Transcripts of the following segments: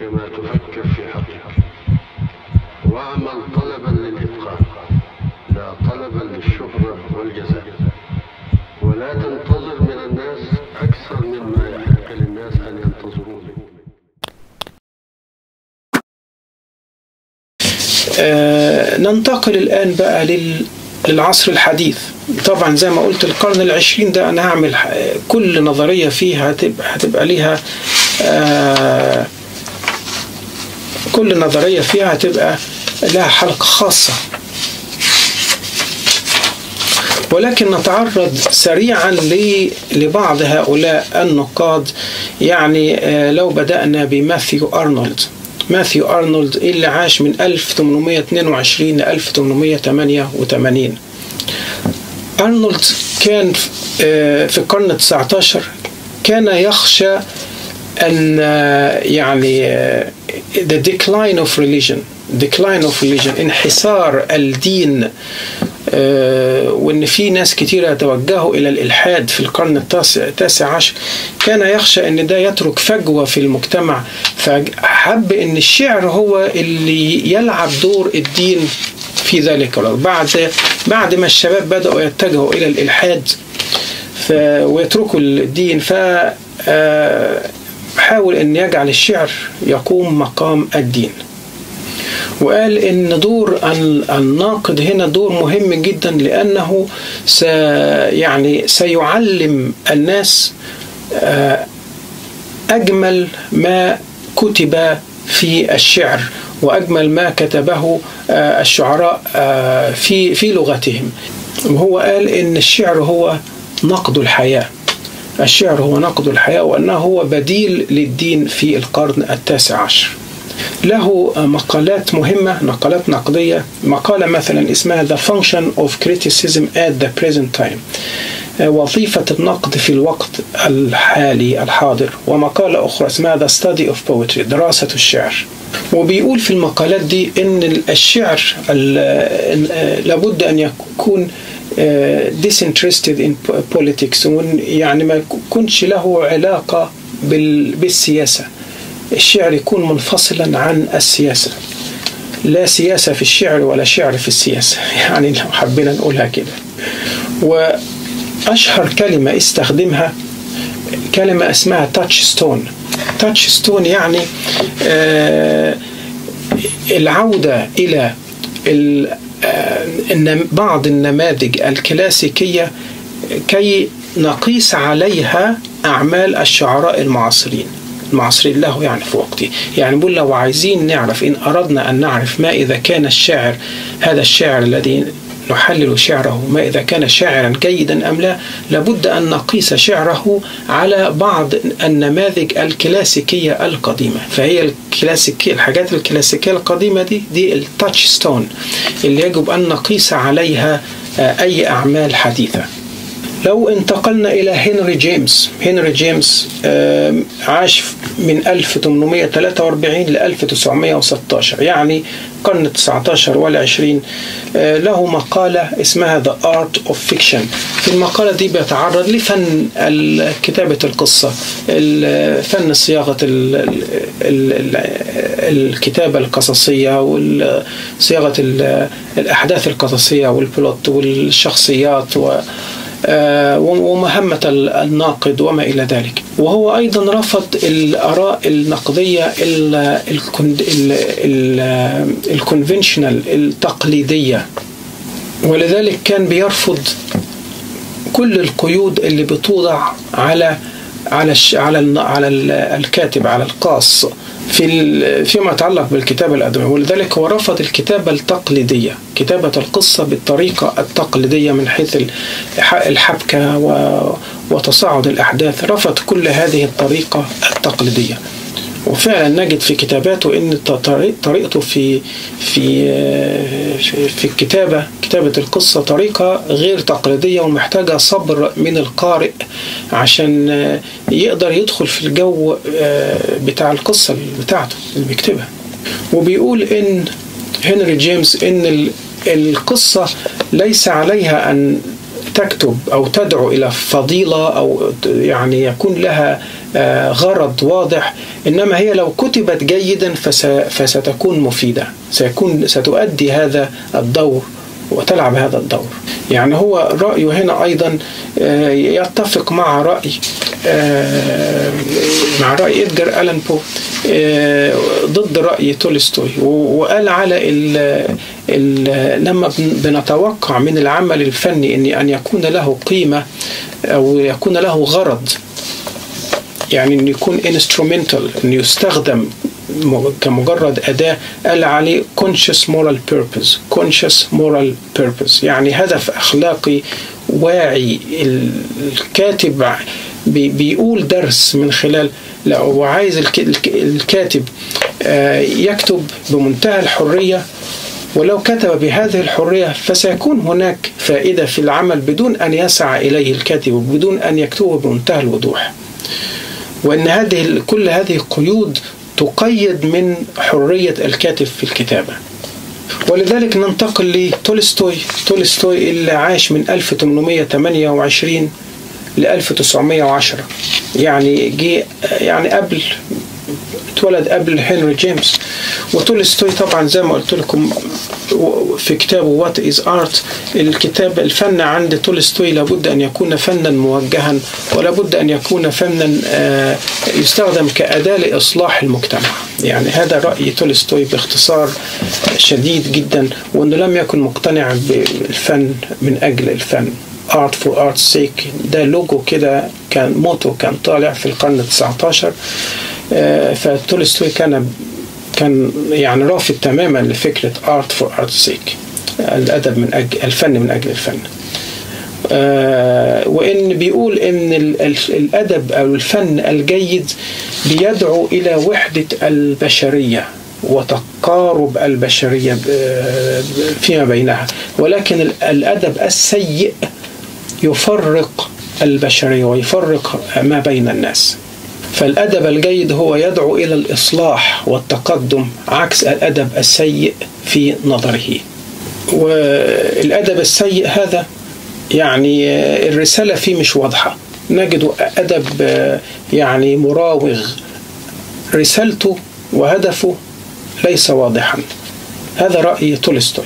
حينما تفكر في حقها واعمل طلبا للإتقان لا طلبا للشهرة والجزاء ولا تنتظر من الناس أكثر مما يحق للناس أن ينتظروا منك آه، ننتقل الآن بقى لل- للعصر الحديث طبعا زي ما قلت القرن العشرين ده أنا هعمل ح- كل نظرية فيها هتبقى, هتبقى ليها آه، كل نظرية فيها هتبقى لها حلقة خاصة ولكن نتعرض سريعا ل- لبعض هؤلاء النقاد يعني آه، لو بدأنا بماثيو أرنولد ماثيو أرنولد اللي عاش من 1822 ل 1888 أرنولد كان آه، في القرن 19 كان يخشى أن آه، يعني آه، the decline of religion decline of religion انحسار الدين آه، وان في ناس كتيرة توجهوا الى الالحاد في القرن التاسع التاسع عشر كان يخشى ان ده يترك فجوة في المجتمع فحب ان الشعر هو اللي يلعب دور الدين في ذلك الوقت بعد بعد ما الشباب بدأوا يتجهوا الى الالحاد ف ويتركوا الدين ف آه، حاول ان يجعل الشعر يقوم مقام الدين وقال ان دور ال- الناقد هنا دور مهم جدا لانه س يعني سيعلم الناس آه، اجمل ما كتب في الشعر واجمل ما كتبه آه، الشعراء آه، في في لغتهم وهو قال ان الشعر هو نقد الحياه الشعر هو نقد الحياه وانه هو بديل للدين في القرن التاسع عشر له مقالات مهمة مقالات نقدية مقالة مثلا اسمها The Function of Criticism at the Present Time وظيفة النقد في الوقت الحالي الحاضر ومقالة أخرى اسمها The Study of Poetry دراسة الشعر وبيقول في المقالات دي ان الشعر ال- لابد ان يكون آه، disinterested in politics وإن يعني ما يكونش له علاقة بال- بالسياسة الشعر يكون منفصلا عن السياسة لا سياسة في الشعر ولا شعر في السياسة يعني لو حبينا نقولها كده وأشهر كلمة استخدمها كلمة اسمها تاتش ستون تاتش ستون يعني آه العودة إلى ال- آه، النم- بعض النماذج الكلاسيكية كي نقيس عليها أعمال الشعراء المعاصرين المعاصرين له يعني في وقته يعني بقول لو عايزين نعرف إن أردنا أن نعرف ما إذا كان الشاعر هذا الشاعر الذي نحلل شعره ما إذا كان شاعرا جيدا أم لا لابد أن نقيس شعره على بعض النماذج الكلاسيكية القديمة فهي الكلاسيكية الحاجات الكلاسيكية القديمة دي دي التاتش ستون اللي يجب أن نقيس عليها آه، أي أعمال حديثة لو انتقلنا إلى هنري جيمس هنري جيمس آم، عاش من 1843 ل 1916 يعني قرن 19 والعشرين آه، له مقالة اسمها The Art of Fiction في المقالة دي بيتعرض لفن ال- كتابة القصة ال- فن صياغة ال- ال- ال- ال- الكتابة القصصية وصياغة الأحداث القصصية والبلوت والشخصيات و آه، ومهمة الناقد وما إلى ذلك وهو أيضا رفض الآراء النقدية الكونفنشنال التقليدية ولذلك كان بيرفض كل القيود اللي بتوضع على على الش على ال على ال الكاتب على القاص في ال- فيما يتعلق بالكتابة الأدبية ولذلك هو رفض الكتابة التقليدية كتابة القصة بالطريقة التقليدية من حيث الح- الحبكة و- وتصاعد الأحداث رفض كل هذه الطريقة التقليدية وفعلا نجد في كتاباته ان طريق- طريقته في في في الكتابه كتابه القصه طريقه غير تقليديه ومحتاجه صبر من القارئ عشان يقدر يدخل في الجو بتاع القصه بتاعته اللي بيكتبها وبيقول ان هنري جيمس ان ال- القصه ليس عليها ان تكتب أو تدعو إلى فضيلة أو يعني يكون لها غرض واضح إنما هي لو كتبت جيدا فستكون مفيدة سيكون ستؤدي هذا الدور وتلعب هذا الدور يعني هو رأيه هنا أيضا يتفق مع رأي مع رأي إدجار ألان بو ضد رأي تولستوي وقال على ال ال لما بنتوقع من العمل الفني أن أن يكون له قيمة أو يكون له غرض يعني أن يكون instrumental أن يستخدم كمجرد أداة قال عليه conscious moral purpose conscious moral purpose يعني هدف أخلاقي واعي الكاتب بيقول درس من خلال لا هو عايز الكاتب يكتب بمنتهى الحرية ولو كتب بهذه الحرية فسيكون هناك فائدة في العمل بدون أن يسعى إليه الكاتب وبدون أن يكتبه بمنتهى الوضوح وأن هذه كل هذه قيود تقيد من حرية الكاتب في الكتابة ولذلك ننتقل لتولستوي تولستوي اللي عاش من 1828 ل 1910 يعني جه يعني قبل اتولد قبل هنري جيمس وتولستوي طبعا زي ما قلت لكم في كتابه وات از ارت الكتاب الفن عند تولستوي لابد ان يكون فنا موجها ولابد ان يكون فنا يستخدم كاداه لاصلاح المجتمع يعني هذا راي تولستوي باختصار شديد جدا وانه لم يكن مقتنع بالفن من اجل الفن art for art's sake ده لوجو كده كان موتو كان طالع في القرن ال 19 فتولستوي كان كان يعني رافض تماما لفكرة art for art's sake الأدب من أجل الفن من أجل الفن وإن بيقول إن الأدب أو الفن الجيد بيدعو إلى وحدة البشرية وتقارب البشرية فيما بينها ولكن الأدب السيء يفرق البشرية ويفرق ما بين الناس فالأدب الجيد هو يدعو إلى الإصلاح والتقدم عكس الأدب السيء في نظره والأدب السيء هذا يعني الرسالة فيه مش واضحة نجد أدب يعني مراوغ رسالته وهدفه ليس واضحا هذا رأي تولستوي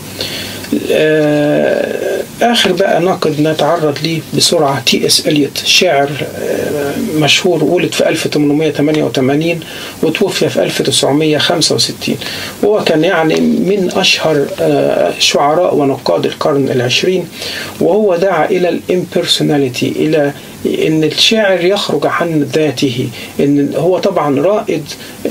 آخر بقى ناقد نتعرض ليه بسرعة تي اس إليوت شاعر مشهور ولد في 1888 وتوفي في 1965 وهو كان يعني من أشهر شعراء ونقاد القرن العشرين وهو دعا إلى الامبرسوناليتي إلى ان الشاعر يخرج عن ذاته ان هو طبعا رائد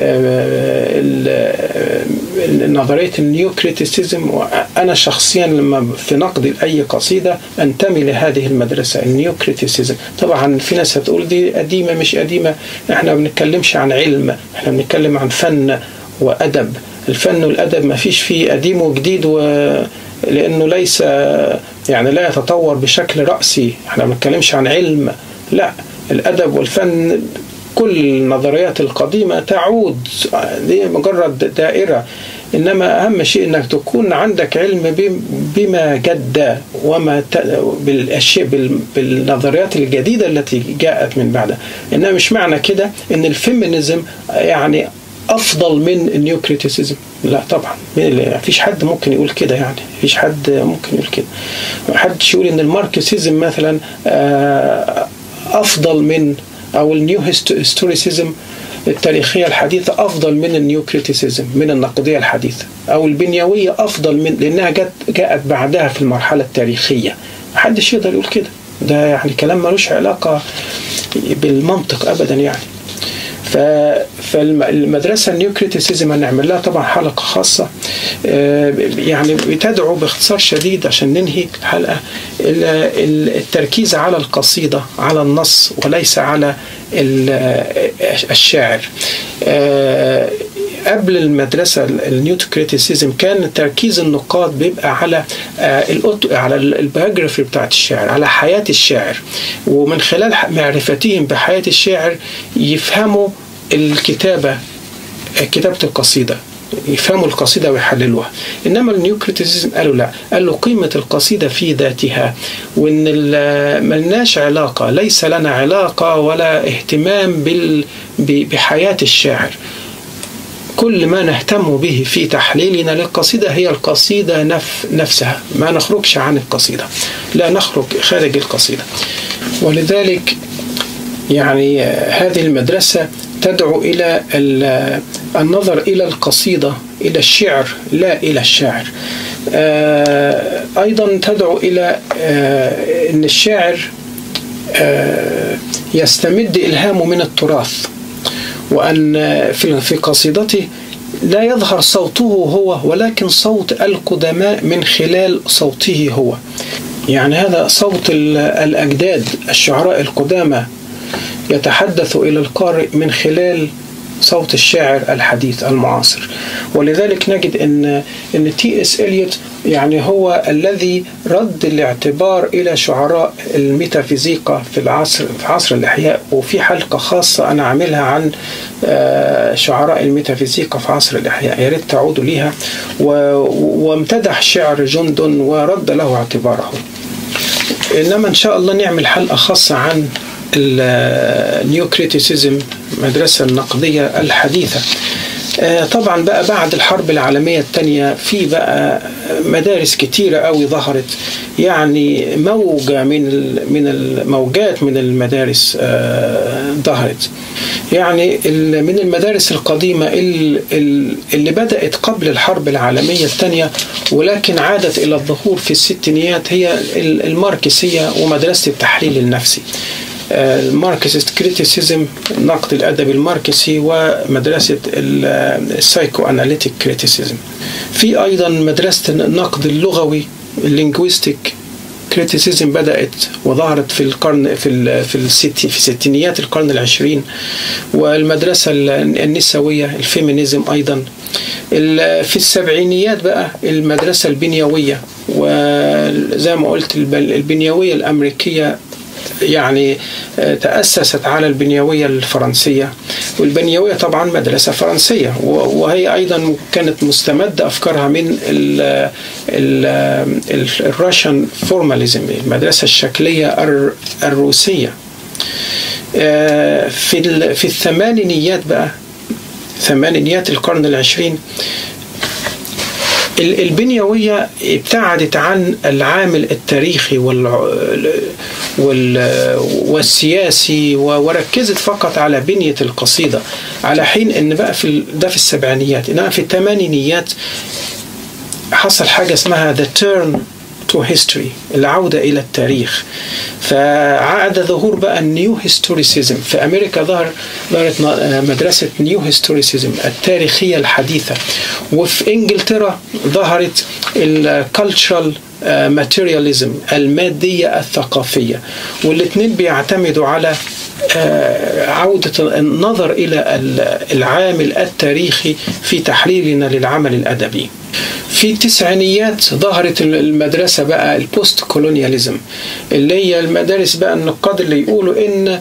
نظريه النيو كريتيسيزم وانا شخصيا لما في نقدي لاي قصيده انتمي لهذه المدرسه النيو كريتيسيزم طبعا في ناس هتقول دي قديمه مش قديمه احنا ما بنتكلمش عن علم احنا بنتكلم عن فن وادب الفن والادب ما فيش فيه قديم وجديد و لانه ليس يعني لا يتطور بشكل راسي احنا ما بنتكلمش عن علم لا الادب والفن كل النظريات القديمه تعود دي مجرد دائره انما اهم شيء انك تكون عندك علم بما جد وما بالاشياء بالنظريات الجديده التي جاءت من بعدها انما مش معنى كده ان الفيمينيزم يعني افضل من النيو كريتيسيزم لا طبعا مفيش حد ممكن يقول كده يعني مفيش حد ممكن يقول كده محدش يقول ان الماركسيزم مثلا افضل من او النيو هيستوريسيزم التاريخيه الحديثه افضل من النيو كريتيسيزم من النقديه الحديثه او البنيويه افضل من لانها جت جاءت بعدها في المرحله التاريخيه محدش يقدر يقول كده ده يعني كلام ملوش علاقه بالمنطق ابدا يعني فالمدرسه النيو كريتيسيزم هنعمل لها طبعا حلقه خاصه يعني بتدعو باختصار شديد عشان ننهي الحلقه التركيز على القصيده على النص وليس على الشاعر قبل المدرسه النيو كريتيسيزم كان تركيز النقاد بيبقى على على البيوجرافي بتاعت الشاعر على حياه الشاعر ومن خلال معرفتهم بحياه الشاعر يفهموا الكتابه كتابه القصيده يفهموا القصيدة ويحللوها إنما النيو كريتيسيزم قالوا لا قالوا قيمة القصيدة في ذاتها وإن ملناش علاقة ليس لنا علاقة ولا اهتمام بال بحياة الشاعر كل ما نهتم به في تحليلنا للقصيدة هي القصيدة نف نفسها ما نخرجش عن القصيدة لا نخرج خارج القصيدة ولذلك يعني هذه المدرسة تدعو إلى النظر إلى القصيدة إلى الشعر لا إلى الشاعر أيضا تدعو إلى أن الشاعر يستمد إلهامه من التراث وأن في قصيدته لا يظهر صوته هو ولكن صوت القدماء من خلال صوته هو يعني هذا صوت الأجداد الشعراء القدامى يتحدث إلى القارئ من خلال صوت الشاعر الحديث المعاصر ولذلك نجد ان ان تي اس اليوت يعني هو الذي رد الاعتبار الى شعراء الميتافيزيقا في العصر في عصر الاحياء وفي حلقه خاصه انا عاملها عن شعراء الميتافيزيقا في عصر الاحياء يا ريت تعودوا ليها وامتدح شعر جندن ورد له اعتباره انما ان شاء الله نعمل حلقه خاصه عن النيو كريتيسيزم المدرسة النقدية الحديثة طبعا بقى بعد الحرب العالمية الثانية في بقى مدارس كتيرة قوي ظهرت يعني موجة من من الموجات من المدارس ظهرت يعني من المدارس القديمة اللي بدأت قبل الحرب العالمية الثانية ولكن عادت إلى الظهور في الستينيات هي الماركسية ومدرسة التحليل النفسي الماركسيست كريتيسيزم النقد الادبي الماركسي ومدرسه السايكو اناليتيك كريتيسيزم في ايضا مدرسه النقد اللغوي اللينغويستيك كريتيسيزم بدات وظهرت في القرن في ال في الست في ستينيات القرن العشرين والمدرسه النسويه الفيمينيزم ايضا في السبعينيات بقى المدرسه البنيويه وزي ما قلت البنيويه الامريكيه يعني تأسست على البنيوية الفرنسية والبنيوية طبعا مدرسة فرنسية وهي أيضا كانت مستمدة أفكارها من الراشن فورماليزم المدرسة الشكلية الروسية في في الثمانينيات بقى ثمانينيات القرن العشرين البنيوية ابتعدت عن العامل التاريخي وال والسياسي وركزت فقط على بنية القصيدة على حين ان بقى في ده في السبعينيات انما في الثمانينيات حصل حاجة اسمها the turn to history العودة إلى التاريخ فعاد ظهور بقى النيو هيستوريسيزم في أمريكا ظهر ظهرت مدرسة نيو هيستوريسيزم التاريخية الحديثة وفي إنجلترا ظهرت الكالتشرال ماتيرياليزم المادية الثقافية والاثنين بيعتمدوا على عودة النظر إلى العامل التاريخي في تحليلنا للعمل الأدبي في التسعينيات ظهرت المدرسة بقى البوست كولونياليزم اللي هي المدارس بقى النقاد اللي يقولوا ان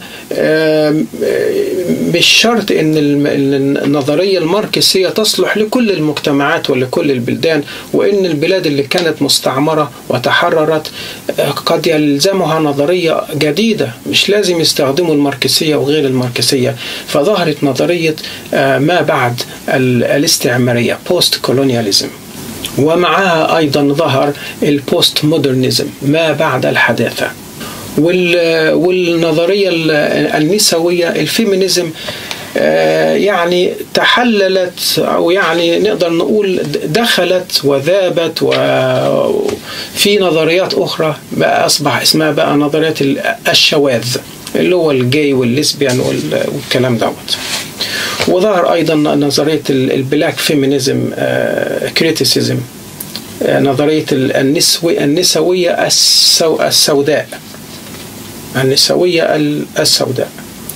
مش شرط ان النظرية الماركسية تصلح لكل المجتمعات ولكل البلدان وان البلاد اللي كانت مستعمرة وتحررت قد يلزمها نظرية جديدة مش لازم يستخدموا الماركسية وغير الماركسية فظهرت نظرية ما بعد الاستعمارية بوست كولونياليزم ومعها أيضا ظهر البوست مودرنزم ما بعد الحداثة والنظرية النسوية الفيمينيزم يعني تحللت أو يعني نقدر نقول دخلت وذابت وفي نظريات أخرى بقى أصبح اسمها بقى نظريات الشواذ اللي هو الجاي والليسبيان والكلام دوت وظهر ايضا نظريه البلاك فيمينيزم كريتيسيزم نظريه النسوي النسويه السوداء النسويه السوداء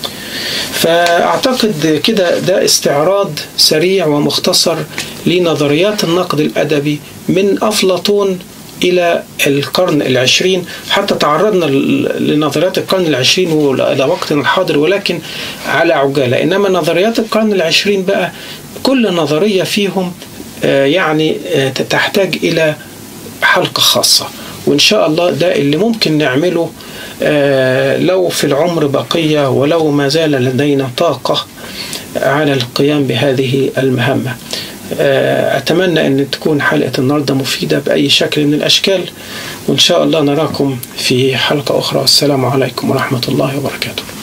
فاعتقد كده ده استعراض سريع ومختصر لنظريات النقد الادبي من افلاطون إلى القرن العشرين حتى تعرضنا لنظريات القرن العشرين إلى وقتنا الحاضر ولكن على عجالة إنما نظريات القرن العشرين بقى كل نظرية فيهم يعني تحتاج إلى حلقة خاصة وإن شاء الله ده اللي ممكن نعمله لو في العمر بقية ولو ما زال لدينا طاقة على القيام بهذه المهمة أتمنى أن تكون حلقة النهاردة مفيدة بأي شكل من الأشكال وإن شاء الله نراكم في حلقة أخرى السلام عليكم ورحمة الله وبركاته